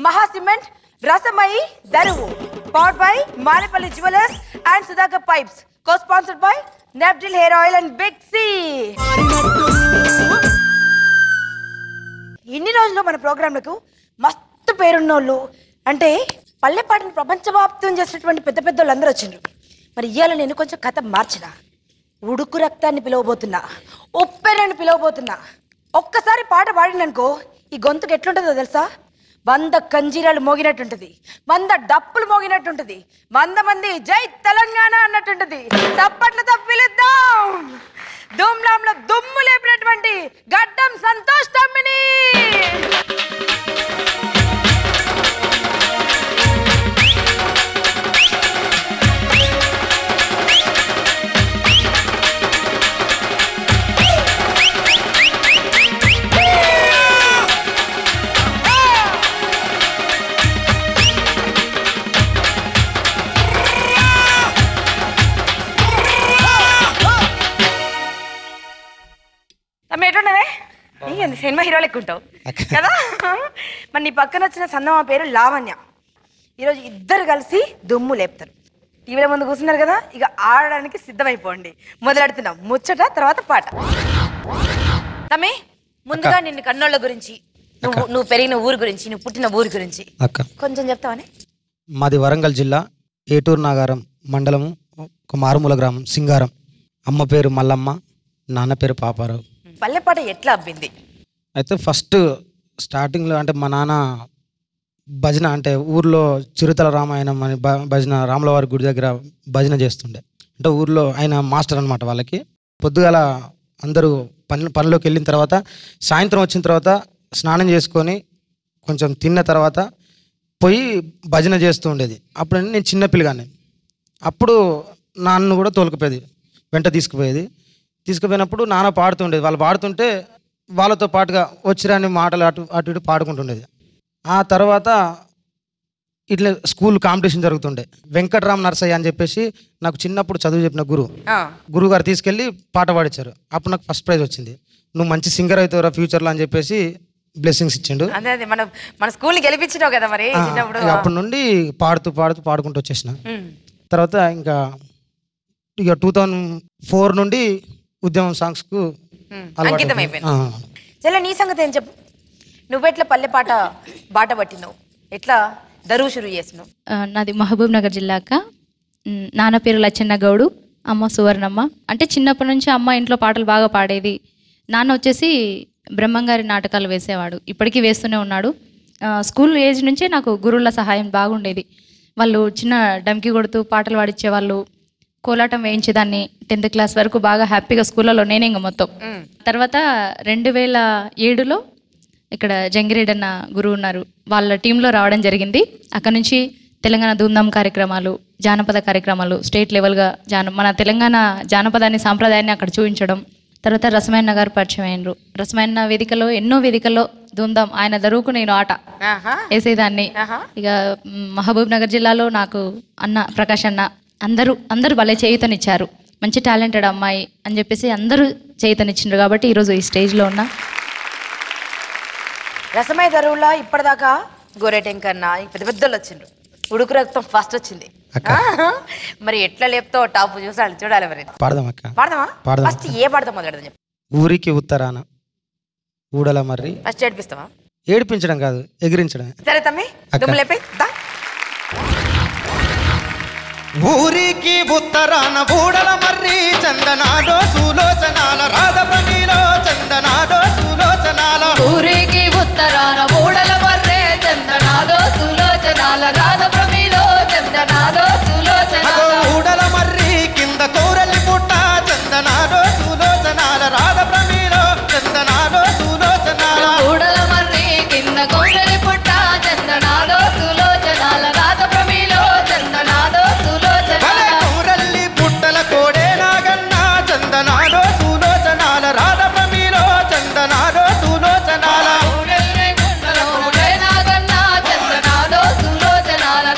మహా cement Rasamayi Dharuvu powered by Manepalli jewellers and Sudhakar pipes co sponsored by Neptil hair oil and Big C ఇన్ని రోజులు మన ప్రోగ్రాంలకు మస్తు పేరున్నోళ్ళు అంటే పల్లెపాటిని ప్రపంచవ్యాప్తం చేసినటువంటి పెద్ద పెద్ద వాళ్ళు అందరూ వచ్చిండ్రు మరి ఇవాళ నేను కొంచెం కథ మార్చిన ఉడుకు రక్తాన్ని పిలవబోతున్నా ఉప్పెరని పిలవబోతున్నా ఒక్కసారి పాట పాడిననుకో ఈ గొంతుకు ఎట్లుంటుందో తెలుసా వంద కంజీరాలు మోగినట్టుంటది వంద డప్పులు మోగినట్టుంటది వంద మంది జై తెలంగాణ అన్నట్టుంటది తప్పట్లతో పిలుద్దాం దుమ్లాంలో దుమ్ము లేపినటువంటి గడ్డం సంతోష్ తమ్మిని తమ్మి ఎట్లున్నవే నీకేంది సినిమా హీరో లెక్క ఉంటావు కదా మరి నీ పక్కన వచ్చిన సందమా పేరు లావణ్య ఈరోజు ఇద్దరు కలిసి దుమ్ము లేపుతారు టీవీల ముందు కూర్చున్నారు కదా ఇక ఆడడానికి సిద్ధమైపోండి మొదలెడుతున్నాం ముచ్చట తర్వాత పాట తమ్మి ముందుగా నిన్ను కన్నోళ్ళ గురించి నువ్వు నువ్వు పెరిగిన ఊరు గురించి నువ్వు పుట్టిన ఊరు గురించి అక్క కొంచెం చెప్తావని మాది వరంగల్ జిల్లా ఏటూరు నాగారం మండలము ఒక మారుమూల గ్రామం సింగారం అమ్మ పేరు మల్లమ్మ నాన్న పేరు పాపారావు పల్లెపాట ఎట్లా అబ్బింది అయితే ఫస్ట్ స్టార్టింగ్లో అంటే మా నాన్న భజన అంటే ఊర్లో చిరుతల రామాయణం అని భ- భజన రాములవారి గుడి దగ్గర భజన చేస్తుండే అంటే ఊర్లో ఆయన మాస్టర్ అనమాట వాళ్ళకి పొద్దుగాల అందరూ పని పనిలోకి వెళ్ళిన తర్వాత సాయంత్రం వచ్చిన తర్వాత స్నానం చేసుకొని కొంచెం తిన్న తర్వాత పోయి భజన చేస్తూ ఉండేది అప్పుడు నేను చిన్న పిల్లగానే అప్పుడు నాన్న కూడా తోలుకుపోయేది వెంట తీసుకుపోయేది తీసుకుపోయినప్పుడు నాన్న పాడుతుండేది వాళ్ళు పాడుతుంటే వాళ్ళతో పాటుగా వచ్చిరాని మాటలు అటు అటు ఇటు పాడుకుంటుండేది ఆ తర్వాత ఇట్లా స్కూల్ కాంపిటీషన్ జరుగుతుండే వెంకటరామ్ నర్సయ్య అని చెప్పేసి నాకు చిన్నప్పుడు చదువు చెప్పిన గురువు ఆ, గురువు గారు తీసుకెళ్ళి పాట పాడించారు అప్పుడు నాకు ఫస్ట్ ప్రైజ్ వచ్చింది నువ్వు మంచి సింగర్ అవుతావురా ఫ్యూచర్లో అని చెప్పేసి బ్లెస్సింగ్స్ ఇచ్చిండు అదే అదే మన మన స్కూల్ని గెలిపించినావు కదా మరి ఆ, చిన్నప్పుడు ఇక అప్పటి నుండి పాడుతూ పాడుతూ పాడుకుంటూ వచ్చేసిన ఉమ్. తర్వాత ఇంకా ఇక టూ థౌజండ్ ఫోర్ నుండి ఉద్యమం సాంగ్స్కు ఉమ్, అలవాటు అంకితం అయిపోయింది. అయిపోయింది చెల్లె నీ సంగతి ఏం చెప్పు నువ్వెట్లా పల్లె పాట బాట పట్టినావు ఎట్లా దరువు షురు చేసినావు ఆ, నాది మహబూబ్ నగర్ జిల్లా అక్క ఉమ్, నాన్న పేరు లచ్చన్న గౌడు అమ్మ సువర్ణమ్మ అంటే చిన్నప్పటి నుంచి అమ్మ ఇంట్లో పాటలు బాగా పాడేది నాన్న వచ్చేసి బ్రహ్మంగారి నాటకాలు వేసేవాడు ఇప్పటికీ వేస్తూనే ఉన్నాడు ఆ, స్కూల్ ఏజ్ నుంచే నాకు గురువుల సహాయం బాగుండేది వాళ్ళు చిన్న డమ్కి కొడుతూ పాటలు పాడించేవాళ్ళు కోలాటం వేయించేదాన్ని టెన్త్ క్లాస్ వరకు బాగా హ్యాపీగా స్కూళ్ళలో నేనే ఇంక మొత్తం తర్వాత రెండు వేల ఏడులో ఇక్కడ జంగిరెడ్డి అన్న గురువు ఉన్నారు వాళ్ళ టీంలో రావడం జరిగింది అక్కడ నుంచి తెలంగాణ ధూమ్ధామ్ కార్యక్రమాలు జానపద కార్యక్రమాలు స్టేట్ లెవెల్గా జాన మన తెలంగాణ జానపదాన్ని సాంప్రదాయాన్ని అక్కడ చూపించడం తర్వాత రసమైన గారు పరిచయం అయినరు రసమైన వేదికలో ఎన్నో వేదికల్లో ధూమ్ధామ్ ఆయన దరువుకు నేను ఆట ఆహా వేసేదాన్ని ఆహా. ఇక మ్, మహబూబ్ నగర్ జిల్లాలో నాకు అన్న ప్రకాష్ అన్న అందరూ అందరూ భలే చేయుతనిచ్చారు మంచి టాలెంటెడ్ అమ్మాయి అని చెప్పేసి అందరూ చేయుతనిచ్చిండ్రు కాబట్టి ఈరోజు ఈ స్టేజ్లో ఉన్నా రసమయ దరువులా ఇప్పటిదాకా గోరెటెంకన్నా ఈ పెద్ద పెద్దలు వచ్చిండ్రు ఉడుకు రక్తం ఫస్ట్ వచ్చింది ఆహా. మరి ఎట్లా లేపుతావు టాప్ చూసాలి చూడాలి మరి పాడదాం అక్క పాడదామా పాడదాం. ఫస్ట్ ఏ పాడదాం మొదలెడదాం చెప్పు ఊరికి ఉత్తరాన ఊడల మర్రి ఫస్ట్ ఏడిపిస్తావా ఏడిపించడం కాదు ఎగిరించడమే సరే తమ్మి అక్క. దుమ్ము లేపే దా ఊరికి ఉత్తరాన బూడల మర్రి చందనాదో సులోచనాల రాధపనిలో చందనాదో సులోచనాల ఊరికి ఉత్తరాన మూడల మర్రే చందనాదో సులోచనాల రాధ ప్రమిలో చందనాదో అగో ఊడల మర్రి కింద కోరలి పుట్ట చందనాదో సులోచనాల రాధప్రమిలో చందనాదో సులోచనాల ఊడల మర్రి కింద కోడలి పుట్ట చందనాదో సులోచనాల రాధ ప్రమిలో చందనాదో భలే సులోచనాల కోరల్లి పుట్టల కోడే నాగన్న చందనాదో సులోచనాల రాధప్రమిలో చందనాదో సులోచనాల ఊడల్లే గుండల ఊడే నాగన్న చందనాదో సులోచనాల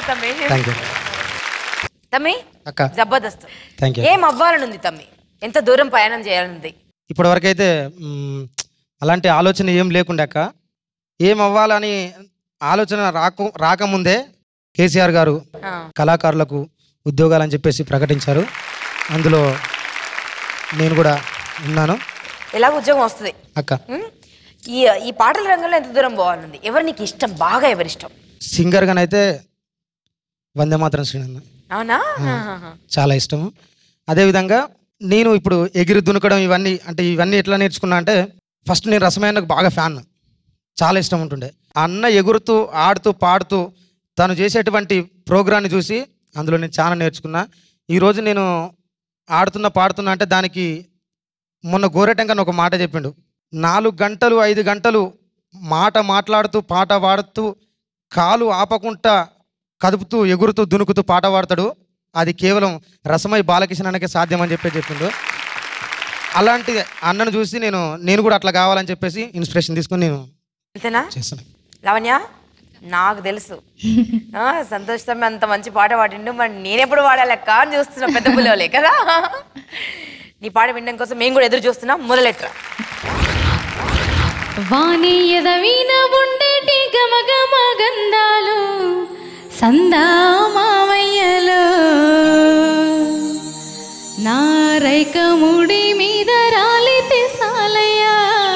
తమ్మి థ్యాంక్ యూ తమ్మి అక్క జబర్దస్త్ థ్యాంక్ యూ ఏం అవ్వాలనుంది తమ్మి ఎంత దూరం ప్రయాణం చేయాలనుంది ఇప్పటి వరకు అయితే మ్, అలాంటి ఆలోచన ఏం లేకుండాక ఏం అవ్వాలని ఆలోచన రాకు రాకముందే కేసీఆర్ గారు ఆ. కళాకారులకు ఉద్యోగాలని చెప్పేసి ప్రకటించారు అందులో నేను కూడా ఉన్నాను ఎలాగ ఉద్యోగం వస్తుంది అక్క ఉమ్? ఈ ఈ పాటల రంగంలో ఎంత దూరం పోవాలనుంది ఎవరు నీకు ఇష్టం బాగా ఎవరిష్టం సింగర్గానైతే వందే మాత్రం శ్రీనన్న అవునా ఆహాహా. చాలా ఇష్టము అదేవిధంగా నేను ఇప్పుడు ఎగిరి దునకడం ఇవన్నీ అంటే ఇవన్నీ ఎట్లా నేర్చుకున్నా అంటే ఫస్ట్ నేను రసమైనకు బాగా ఫ్యాన్ చాలా ఇష్టం ఉంటుండే ఆ అన్న ఎగురుతూ ఆడుతూ పాడుతూ తను చేసేటువంటి ప్రోగ్రాన్ని చూసి అందులో నేను చాలా నేర్చుకున్నా ఈరోజు నేను ఆడుతున్నా పాడుతున్నా అంటే దానికి మొన్న గోరెటంకన్ ఒక మాట చెప్పిండు నాలుగు గంటలు ఐదు గంటలు మాట మాట్లాడుతూ పాట పాడుతూ కాలు ఆపకుండా కదుపుతూ ఎగురుతూ దునుకుతూ పాట పాడతాడు అది కేవలం రసమై బాలకిషణకే సాధ్యమని చెప్పి చెప్పిండు అలాంటి అన్నను చూసి నేను నేను కూడా అట్లా కావాలని చెప్పేసి ఇన్స్పిరేషన్ తీసుకొని నేను అంతేనా చేస్తాను లావణ్య నాకు తెలుసు ఆ, సంతోష్ తమ్మి అంత మంచి పాట పాడిండు మరి నేనెప్పుడు పాడాలక్క అని చూస్తున్నా పెద్ద పిల్లలే కదా నీ పాట వినడం కోసం మేము కూడా ఎదురు చూస్తున్నాం మొదలెట్రా వాణి ఎదవీన ఉండేటి గమగమ గంధాలు సందా మావయ్యలో నా రైక ముడి మీద రాలితే సాలయ్య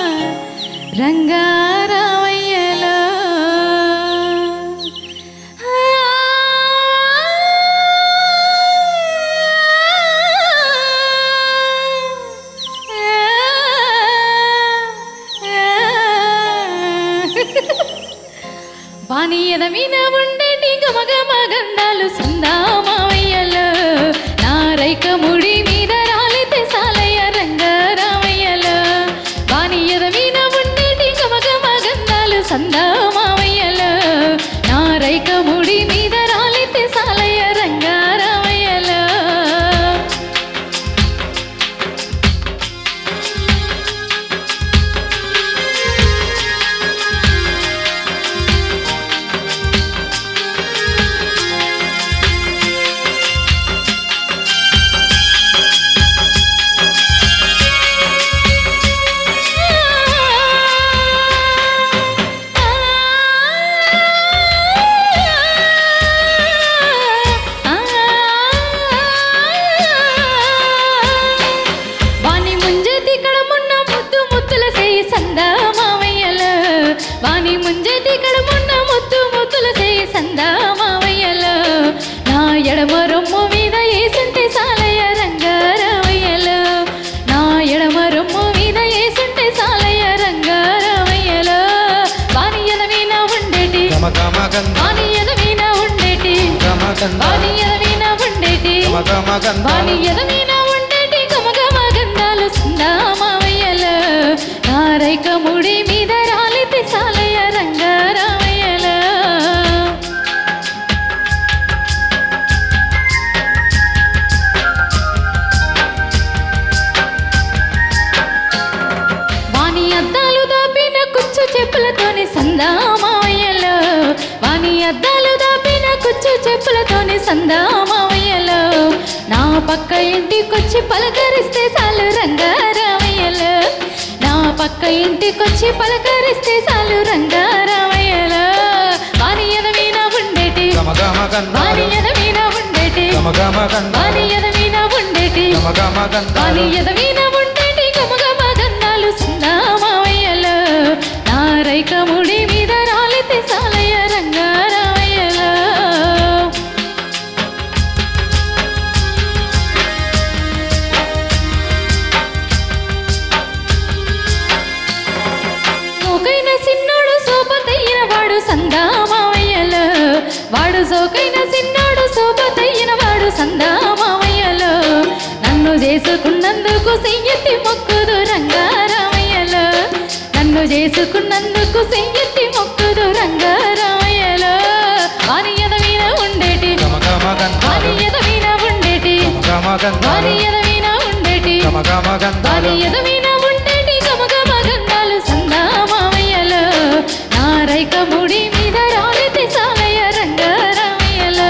రంగారావయ్యలో వాణియద మీద ఉండేటి గమగమ గంధాలు సుందామావయ్యలో నా రైక ముడి మీద రాలితే సాలయ్య రంగారామయ్యలో వాణియద మీద ఉండేటి గమగమ గంధాలు సందామావయ్యలో నా రైక ముడి మీద రాలితే సాలయ్య రంగారామయ్యలో వాణి ముంజేతి కడమున్న ముద్దు ముద్దుల చేయి సందా మావయ్యల వాణి ముంజేతి కడమున్న ముద్దు ముద్దుల చేయి సందా మావయ్యల నా ఎడమ రొమ్ము మీద ఏసుంటే సాలయ్య రంగారావయ్యల నా ఎడమ రొమ్ము మీద ఏసుంటే సాలయ్య రంగారావయ్యల వాణి ఎదవీన ఉండేటి వాణి ఎదవీన ఉండేటి వాణి ఎదవీన ఉండేటి వాణి ఎదవీన ఉండేటి గమగమ గంధాలు సుందామావయ్యలో నా రైక ముడి మీద రాలితే సాలయ్య రంగారామయ్యలో వాణి అద్దాలు దాపిన కుచ్చు చెప్పులతోని సందామావయ్యలో వాణి అద్దాలు దాపిన కుచ్చు చెప్పులతోని సందామావయ్యలో నా పక్క ఇంటికొచ్చి పలకరిస్తే చాలు రంగారామయ్యలో నా పక్క ఇంటికొచ్చి పలకరిస్తే చాలు రంగారామయ్యలో వాణి ఎదవీన ఉండేటి వాణి ఎదవీన ఉండేటి వాణి ఎదవీన ఉండేటి వాణి ఎదవీన ఉండేటి గమగమ గంధాలు సుందామావయ్యలో నా రైక ముడి మీద రాలితే సాలయ్య రంగారామయ్యలో సోకైన సిన్నోడు సోపతయ్యిన వాడు సందామావయ్యలో వాడు సోకైన సిన్నోడు సోపతయ్యిన వాడు సందామావయ్యలో నన్ను చేసుకున్నందుకు సెయ్యెత్తి మొక్కుదు రంగారామయ్యలో నన్ను చేసుకున్నందుకు సెయ్యెత్తి మొక్కుదు రంగారామయ్యలో వాని ఎదవీన ఉండేటి వాని ఎదవీన ఉండేటి వాని ఎదవీన ఉండేటి వాని ఎదవీన ఉండేటి గమగమ గంధాలు సందామావయ్యలో నా రైక ముడి మీద రాలితే సాలయ్య రంగారామయ్యలో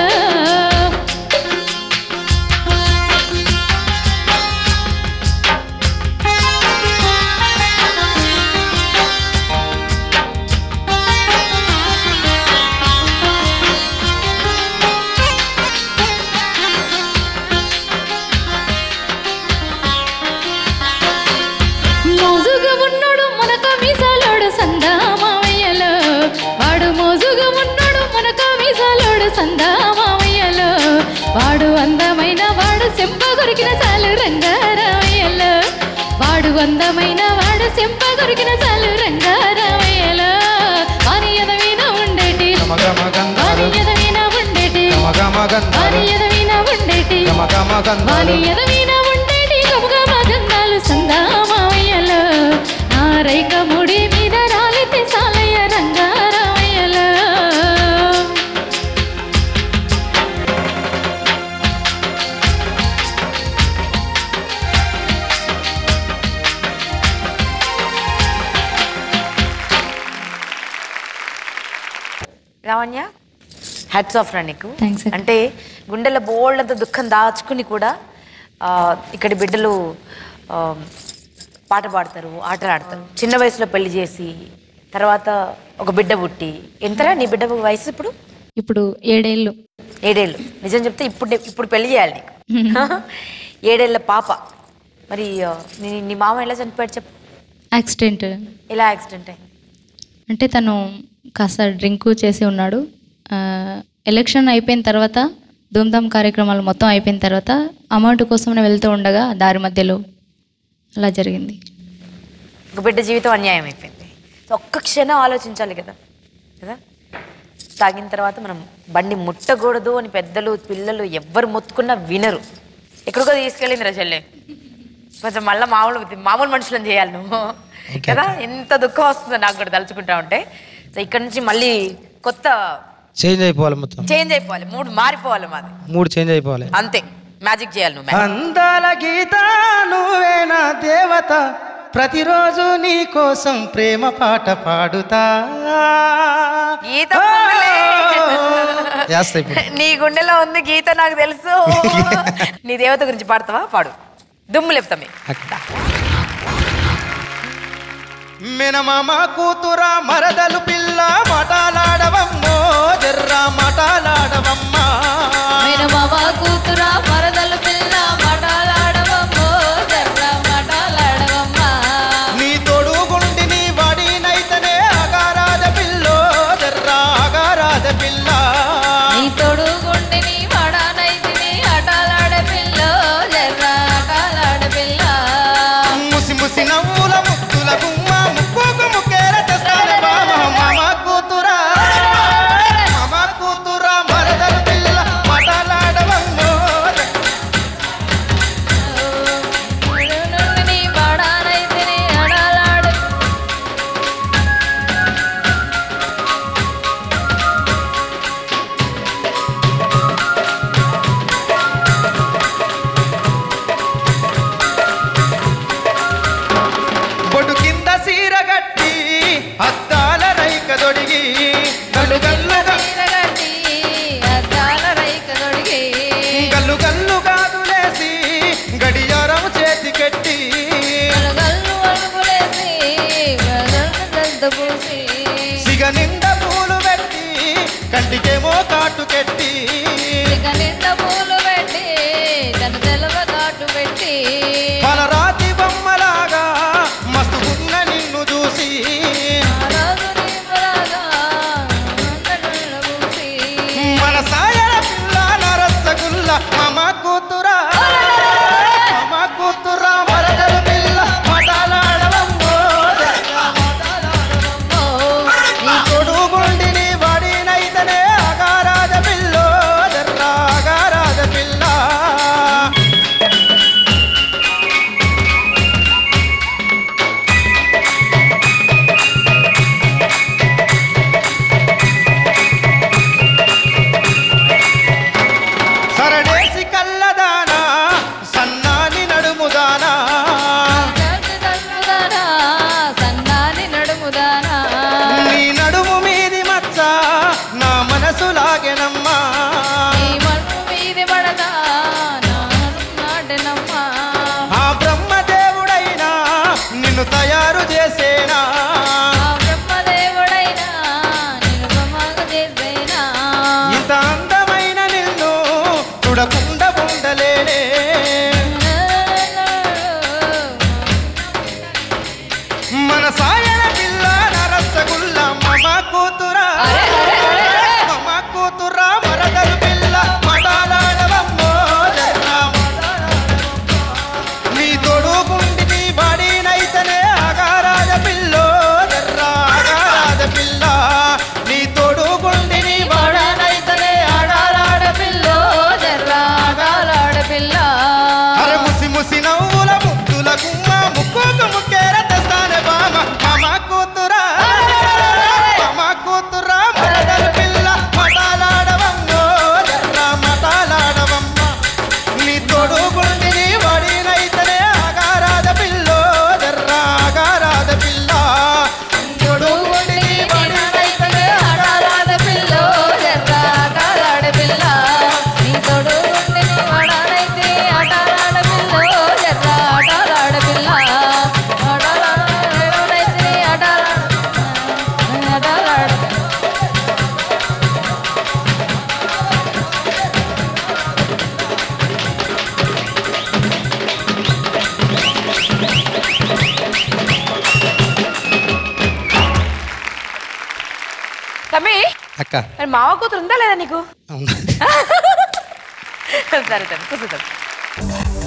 కొరికిన చాలు రంగారామయ్యలో వాడు అందమైన వాడు సింప కొరికిన చాలు రంగారామయ్యలో వారి ఎదవిన ఉండేటి వారి ఎదవిన ఉండేటి వారి ఎదవిన ఉండేటి వారి ఎదవిన ఉండేటి గమగమ గంధాలు సందామావయ్యలో నా రైక ముడి మీద రాలితే సాలయ్య రంగారామయ్యలో లావణ్య హ్యాట్స్ ఆఫ్ రా నీకు Thanks, sir. అంటే గుండెల బోల్డంత దుఃఖం దాచుకుని కూడా ఆ, ఇక్కడి బిడ్డలు ఆ, పాట పాడతారు ఆటలు ఆడతారు చిన్న వయసులో పెళ్లి చేసి తర్వాత ఒక బిడ్డ పుట్టి ఎంతరా నీ బిడ్డ వయసు ఇప్పుడు ఇప్పుడు ఏడేళ్ళు ఏడేళ్ళు నిజం చెప్తే ఇప్పుడు ఇప్పుడు పెళ్లి చేయాలి నీకు ఏడేళ్ళ పాప మరి ఆ, నీ నీ మామ ఎలా చనిపోయాడు చెప్పు యాక్సిడెంట్ ఎలా యాక్సిడెంట్ అయింది అంటే తను కాస్త డ్రింక్ చేసి ఉన్నాడు ఆ, ఎలక్షన్ అయిపోయిన తర్వాత ధూమ్ధామ్ కార్యక్రమాలు మొత్తం అయిపోయిన తర్వాత అమౌంట్ కోసమే వెళ్తూ ఉండగా దారి మధ్యలో అలా జరిగింది ఒక బిడ్డ జీవితం అన్యాయం అయిపోయింది సో ఒక్క క్షణం ఆలోచించాలి కదా కదా తాగిన తర్వాత మనం బండి ముట్టకూడదు అని పెద్దలు పిల్లలు ఎవ్వరు మొత్తుకున్నా వినరు ఎక్కడికో తీసుకెళ్ళింది రా చెల్లె కొంచెం మళ్ళీ మామూలు మామూలు మనుషులను చేయాలి నువ్వు కదా ఎంత దుఃఖం వస్తుందో నాకు కూడా తలుచుకుంటా ఉంటే సో ఇక్కడ నుంచి మళ్ళీ కొత్త చేంజ్ అయిపోవాలి మొత్తం చేంజ్ అయిపోవాలి మూడు మారిపోవాలి మాది మూడు చేంజ్ అయిపోవాలి అంతే మ్యాజిక్ చేయాలి నువ్వు magic. అందాల గీత నువ్వేనా దేవత ప్రతిరోజు నీ కోసం ప్రేమ పాట పాడుతా గీత ముందులే. చేస్తా ఇప్పుడు నీ గుండెలో ఉంది గీత నాకు తెలుసు నీ దేవత గురించి పాడతావా పాడు దుమ్ము లేపుతామే మినమామ కూతురా మరదలు పిల్ల మటాలాడవమ్మో జర్రా మటాలాడవమ్మా బావ కూతురా మరదలు పిల్ల మటాలాడవమ్మో జర్ర మటాలాడవమ్మా నీ తోడు గుండి నీ వాడినైతనే అగారాజ పిల్లో జర్రా అగారాజ పిల్ల నీ తోడు గుండెని వడానైతిని ఆటలాడ పిల్ల జర్ర ఆటలాడ పిల్ల ముసి ముసి నవ్వుల ముద్దుల గుమ్మ ముక్కుకు ముక్కేర తెస్తానే బామ మామ కూతురా మామ కూతురా మరదలు పిల్ల మటాలాడవమ్మో నుండి వడానైతిని ఆటలాడ అక్క మరి మావ కూతురు ఉందా లేదా నీకు అవునా సరే సరే కూర్చుంటాం